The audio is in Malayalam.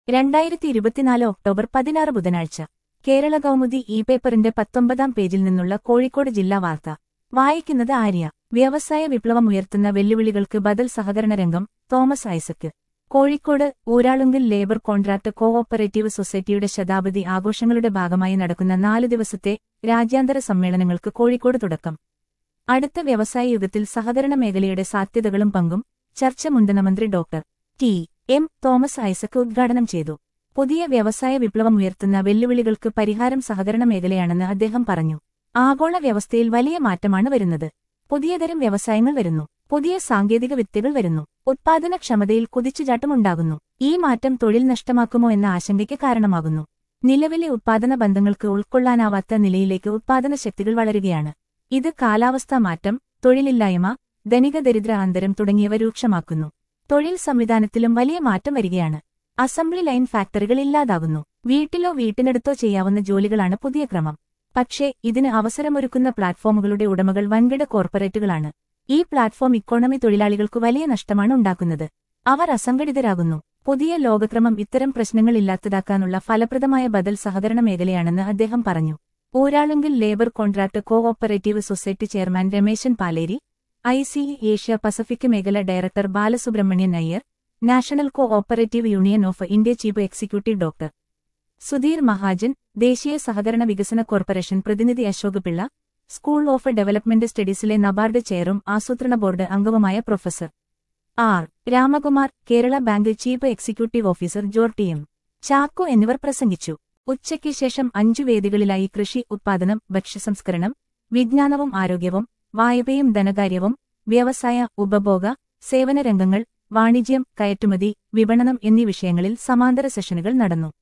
രണ്ടായിരത്തി ഇരുപത്തിനാല് ഒക്ടോബർ പതിനാറ് ബുധനാഴ്ച കേരള കൗമുദി ഇ പേപ്പറിന്റെ പത്തൊമ്പതാം പേജിൽ നിന്നുള്ള കോഴിക്കോട് ജില്ലാ വാർത്ത വായിക്കുന്നത് ആര്യ വ്യവസായ വിപ്ലവം ഉയർത്തുന്ന വെല്ലുവിളികൾക്ക് ബദൽ സഹകരണ രംഗം Thomas Isaac Kozhikode Uralungal labour contract cooperative സൊസൈറ്റിയുടെ ശതാബ്ദി ആഘോഷങ്ങളുടെ ഭാഗമായി നടക്കുന്ന നാല് ദിവസത്തെ രാജ്യാന്തര സമ്മേളനങ്ങൾക്ക് കോഴിക്കോട് തുടക്കം അടുത്ത വ്യവസായ യുഗത്തിൽ സഹകരണ മേഖലയുടെ സാധ്യതകളും പങ്കും ചർച്ച മുണ്ടന മന്ത്രി doctor T M Thomas Isaac ഉദ്ഘാടനം ചെയ്തു പുതിയ വ്യവസായ വിപ്ലവം ഉയർത്തുന്ന വെല്ലുവിളികൾക്ക് പരിഹാരം സഹകരണ മേഖലയാണെന്ന് അദ്ദേഹം പറഞ്ഞു ആഗോള വ്യവസ്ഥയിൽ വലിയ മാറ്റമാണ് വരുന്നത് പുതിയതരം വ്യവസായങ്ങൾ വരുന്നു പുതിയ സാങ്കേതിക വിദ്യകൾ വരുന്നു ഉത്പാദനക്ഷമതയിൽ കുതിച്ചുചാട്ടമുണ്ടാകുന്നു ഈ മാറ്റം തൊഴിൽ നഷ്ടമാക്കുമോ എന്ന ആശങ്കയ്ക്ക് കാരണമാകുന്നു നിലവിലെ ഉത്പാദന ബന്ധങ്ങൾക്ക് ഉൾക്കൊള്ളാനാവാത്ത നിലയിലേക്ക് ഉത്പാദന ശക്തികൾ വളരുകയാണ് ഇത് കാലാവസ്ഥാ മാറ്റം തൊഴിലില്ലായ്മ ധനിക ദരിദ്ര അന്തരം തുടങ്ങിയവ രൂക്ഷമാക്കുന്നു തൊഴിൽ സംവിധാനത്തിലും വലിയ മാറ്റം വരികയാണ് അസംബ്ലി ലൈൻ ഫാക്ടറികൾ ഇല്ലാതാകുന്നു വീട്ടിലോ വീട്ടിനടുത്തോ ചെയ്യാവുന്ന ജോലികളാണ് പുതിയ ക്രമം പക്ഷേ ഇതിന് അവസരമൊരുക്കുന്ന പ്ലാറ്റ്ഫോമുകളുടെ ഉടമകൾ വൻകിട കോർപ്പറേറ്റുകളാണ് ഈ പ്ലാറ്റ്ഫോം ഇക്കോണമി തൊഴിലാളികൾക്ക് വലിയ നഷ്ടമാണ് ഉണ്ടാക്കുന്നത് അവർ അസംഘടിതരാകുന്നു പുതിയ ലോകക്രമം ഇത്തരം പ്രശ്നങ്ങൾ ഇല്ലാത്തതാക്കാനുള്ള ഫലപ്രദമായ ബദൽ സഹകരണ മേഖലയാണെന്ന് അദ്ദേഹം പറഞ്ഞു Uralungal labour contract cooperative society chairman Rameshan Paleri I C Asia Pacific മേഖല director Balasubramanian Iyer national cooperative union of India chief executive doctor Sudhir Mahajan ദേശീയ സഹകരണ വികസന കോർപ്പറേഷൻ പ്രതിനിധി Ashok Pillai school of development സ്റ്റഡീസിലെ നബാർഡ് ചെയറും ആസൂത്രണ ബോർഡ് അംഗവുമായ professor R Ramakumar Kerala bank chief executive officer Jorty M Chacko എന്നിവർ പ്രസംഗിച്ചു ഉച്ചയ്ക്ക് ശേഷം അഞ്ചു വേദികളിലായി കൃഷി ഉത്പാദനം ഭക്ഷ്യസംസ്കരണം വിജ്ഞാനവും ആരോഗ്യവും വായ്പയും ധനകാര്യവും വ്യവസായ ഉപഭോഗ സേവന രംഗങ്ങൾ വാണിജ്യം കയറ്റുമതി വിപണനം എന്നീ വിഷയങ്ങളിൽ സമാന്തര സെഷനുകൾ നടന്നു